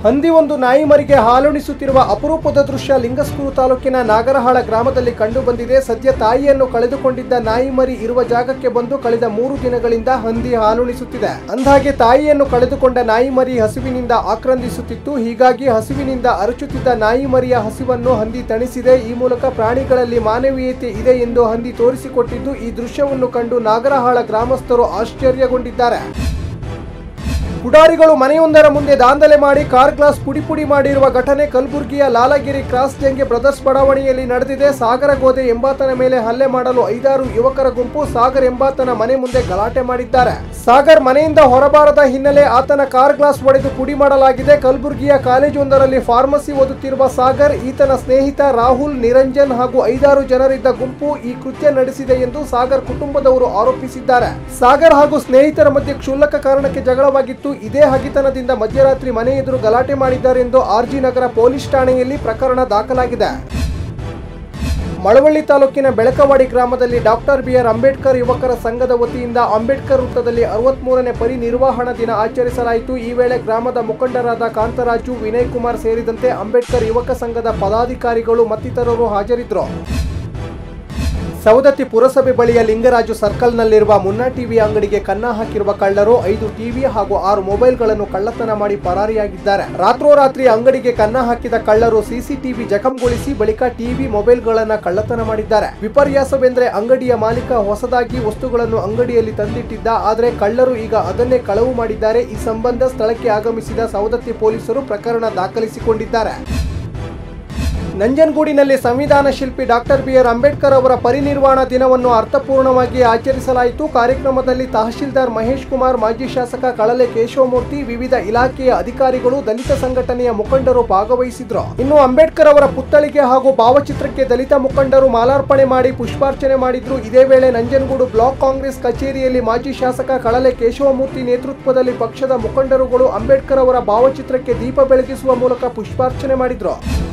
ಹಂದಿ ಒಂದು ನಾಯಿ ಮರಿಗೆ ಹಾಲುಣಿಸುತ್ತಿರುವ ಅಪರೂಪದ ದೃಶ್ಯ ಲಿಂಗಸ್ಕೂರು ತಾಲೂಕಿನ ನಾಗರಹಾಳ ಗ್ರಾಮದಲ್ಲಿ ಕಂಡು ಬಂದಿದೆ ಸದ್ಯ ತಾಯಿಯನ್ನು ಕಳೆದುಕೊಂಡಿದ್ದ ನಾಯಿ ಮರಿ ಇರುವ ಜಾಗಕ್ಕೆ ಬಂದು ಕಳೆದ ಮೂರು ದಿನಗಳಿಂದ ಹಂದಿ ಹಾಲುಣಿಸುತ್ತಿದೆ ಅಂದಾಗೆ ತಾಯಿಯನ್ನು ಕಳೆದುಕೊಂಡ ನಾಯಿ ಮರಿ ಹಸಿವಿನಿಂದ ಆಕ್ರಂದಿಸುತ್ತಿತ್ತು ಹೀಗಾಗಿ ಹಸಿವಿನಿಂದ ಅರಚುತ್ತಿದ್ದ ನಾಯಿ ಮರಿಯ ಹಸಿವನ್ನು ಹಂದಿ ತಣಿಸಿದೆ ಈ ಮೂಲಕ ಪ್ರಾಣಿಗಳಲ್ಲಿ ಮಾನವೀಯತೆ ಇದೆ ಎಂದು ಹಂದಿ ತೋರಿಸಿಕೊಟ್ಟಿದ್ದು ಈ ದೃಶ್ಯವನ್ನು ಕಂಡು ನಾಗರಹಾಳ ಗ್ರಾಮಸ್ಥರು ಆಶ್ಚರ್ಯಗೊಂಡಿದ್ದಾರೆ ಪುಡಾರಿಗಳು ಮನೆಯೊಂದರ ಮುಂದೆ ದಾಂಧಲೆ ಮಾಡಿ ಕಾರ್ ಗ್ಲಾಸ್ ಪುಡಿ ಪುಡಿ ಮಾಡಿರುವ ಘಟನೆ ಕಲಬುರಗಿಯ ಲಾಲಗಿರಿ ಕ್ರಾಸ್ ಜಂಗೆ ಬ್ರದರ್ಸ್ ಬಡಾವಣೆಯಲ್ಲಿ ನಡೆದಿದೆ ಸಾಗರ ಗೋದೆ ಎಂಬಾತನ ಮೇಲೆ ಹಲ್ಲೆ ಮಾಡಲು ಐದಾರು ಯುವಕರ ಗುಂಪು ಸಾಗರ್ ಎಂಬಾತನ ಮನೆ ಮುಂದೆ ಗಲಾಟೆ ಮಾಡಿದ್ದಾರೆ ಸಾಗರ್ ಮನೆಯಿಂದ ಹೊರಬಾರದ ಹಿನ್ನೆಲೆ ಆತನ ಕಾರ್ ಗ್ಲಾಸ್ ಒಡೆದು ಪುಡಿ ಮಾಡಲಾಗಿದೆ ಕಲಬುರಗಿಯ ಕಾಲೇಜೊಂದರಲ್ಲಿ ಫಾರ್ಮಸಿ ಓದುತ್ತಿರುವ ಸಾಗರ್ ಈತನ ಸ್ನೇಹಿತ ರಾಹುಲ್ ನಿರಂಜನ್ ಹಾಗೂ ಐದಾರು ಜನರಿದ್ದ ಗುಂಪು ಈ ಕೃತ್ಯ ನಡೆಸಿದೆ ಎಂದು ಸಾಗರ್ ಕುಟುಂಬದವರು ಆರೋಪಿಸಿದ್ದಾರೆ ಸಾಗರ್ ಹಾಗೂ ಸ್ನೇಹಿತರ ಮಧ್ಯೆ ಕ್ಷುಲ್ಲಕ ಕಾರಣಕ್ಕೆ ಜಗಳವಾಗಿತ್ತು ಇದೇ ಹಗಿತನದಿಂದ ಮಧ್ಯರಾತ್ರಿ ಮನೆ ಎದುರು ಗಲಾಟೆ ಮಾಡಿದ್ದಾರೆ ಎಂದು ಆರ್ಜಿ ನಗರ ಪೊಲೀಸ್ ಠಾಣೆಯಲ್ಲಿ ಪ್ರಕರಣ ದಾಖಲಾಗಿದೆ ಮಳವಳ್ಳಿ ತಾಲೂಕಿನ ಬೆಳಕವಾಡಿ ಗ್ರಾಮದಲ್ಲಿ ಡಾಕ್ಟರ್ ಬಿಆರ್ ಅಂಬೇಡ್ಕರ್ ಯುವಕರ ಸಂಘದ ವತಿಯಿಂದ ಅಂಬೇಡ್ಕರ್ ವೃತ್ತದಲ್ಲಿ ಅರವತ್ಮೂರನೇ ಪರಿನಿರ್ವಹಣಾ ದಿನ ಆಚರಿಸಲಾಯಿತು ಈ ವೇಳೆ ಗ್ರಾಮದ ಮುಖಂಡರಾದ ಕಾಂತರಾಜು ವಿನಯ್ ಕುಮಾರ್ ಸೇರಿದಂತೆ ಅಂಬೇಡ್ಕರ್ ಯುವಕ ಸಂಘದ ಪದಾಧಿಕಾರಿಗಳು ಮತ್ತಿತರರು ಹಾಜರಿದ್ದರು ಸವದತ್ತಿ ಪುರಸಭೆ ಬಳಿಯ ಲಿಂಗರಾಜು ಸರ್ಕಲ್ನಲ್ಲಿರುವ ಮುನ್ನಾ ಟಿವಿ ಅಂಗಡಿಗೆ ಕನ್ನ ಹಾಕಿರುವ ಕಳ್ಳರು ಐದು ಟಿವಿ ಹಾಗೂ ಆರು ಮೊಬೈಲ್ಗಳನ್ನು ಕಳ್ಳತನ ಮಾಡಿ ಪರಾರಿಯಾಗಿದ್ದಾರೆ ರಾತ್ರೋರಾತ್ರಿ ಅಂಗಡಿಗೆ ಕನ್ನ ಹಾಕಿದ ಕಳ್ಳರು ಸಿಸಿಟಿವಿ ಜಖಂಗೊಳಿಸಿ ಬಳಿಕ ಟಿವಿ ಮೊಬೈಲ್ಗಳನ್ನ ಕಳ್ಳತನ ಮಾಡಿದ್ದಾರೆ ವಿಪರ್ಯಾಸವೆಂದರೆ ಅಂಗಡಿಯ ಮಾಲೀಕ ಹೊಸದಾಗಿ ವಸ್ತುಗಳನ್ನು ಅಂಗಡಿಯಲ್ಲಿ ತಂದಿಟ್ಟಿದ್ದ ಆದರೆ ಕಳ್ಳರು ಈಗ ಅದನ್ನೇ ಕಳವು ಮಾಡಿದ್ದಾರೆ ಈ ಸಂಬಂಧ ಸ್ಥಳಕ್ಕೆ ಆಗಮಿಸಿದ ಸವದತ್ತಿ ಪೊಲೀಸರು ಪ್ರಕರಣ ದಾಖಲಿಸಿಕೊಂಡಿದ್ದಾರೆ ನಂಜನಗೂಡಿನಲ್ಲಿ ಸಂವಿಧಾನ ಶಿಲ್ಪಿ ಡಾಕ್ಟರ್ ಬಿಆರ್ ಅಂಬೇಡ್ಕರ್ ಅವರ ಪರಿನಿರ್ವಾಣ ದಿನವನ್ನು ಅರ್ಥಪೂರ್ಣವಾಗಿ ಆಚರಿಸಲಾಯಿತು ಕಾರ್ಯಕ್ರಮದಲ್ಲಿ ತಹಶೀಲ್ದಾರ್ ಮಹೇಶ್ ಕುಮಾರ್ ಮಾಜಿ ಶಾಸಕ ಕಳಲೆ ಕೇಶವಮೂರ್ತಿ ವಿವಿಧ ಇಲಾಖೆಯ ಅಧಿಕಾರಿಗಳು ದಲಿತ ಸಂಘಟನೆಯ ಮುಖಂಡರು ಭಾಗವಹಿಸಿದ್ರು ಇನ್ನು ಅಂಬೇಡ್ಕರ್ ಅವರ ಪುತ್ಥಳಿಗೆ ಹಾಗೂ ಭಾವಚಿತ್ರಕ್ಕೆ ದಲಿತ ಮುಖಂಡರು ಮಾಲಾರ್ಪಣೆ ಮಾಡಿ ಪುಷ್ಪಾರ್ಚನೆ ಮಾಡಿದ್ರು ಇದೇ ವೇಳೆ ನಂಜನಗೂಡು ಬ್ಲಾಕ್ ಕಾಂಗ್ರೆಸ್ ಕಚೇರಿಯಲ್ಲಿ ಮಾಜಿ ಶಾಸಕ ಕಳಲೆ ಕೇಶವಮೂರ್ತಿ ನೇತೃತ್ವದಲ್ಲಿ ಪಕ್ಷದ ಮುಖಂಡರುಗಳು ಅಂಬೇಡ್ಕರ್ ಅವರ ಭಾವಚಿತ್ರಕ್ಕೆ ದೀಪ ಬೆಳಗಿಸುವ ಮೂಲಕ ಪುಷ್ಪಾರ್ಚನೆ ಮಾಡಿದ್ರು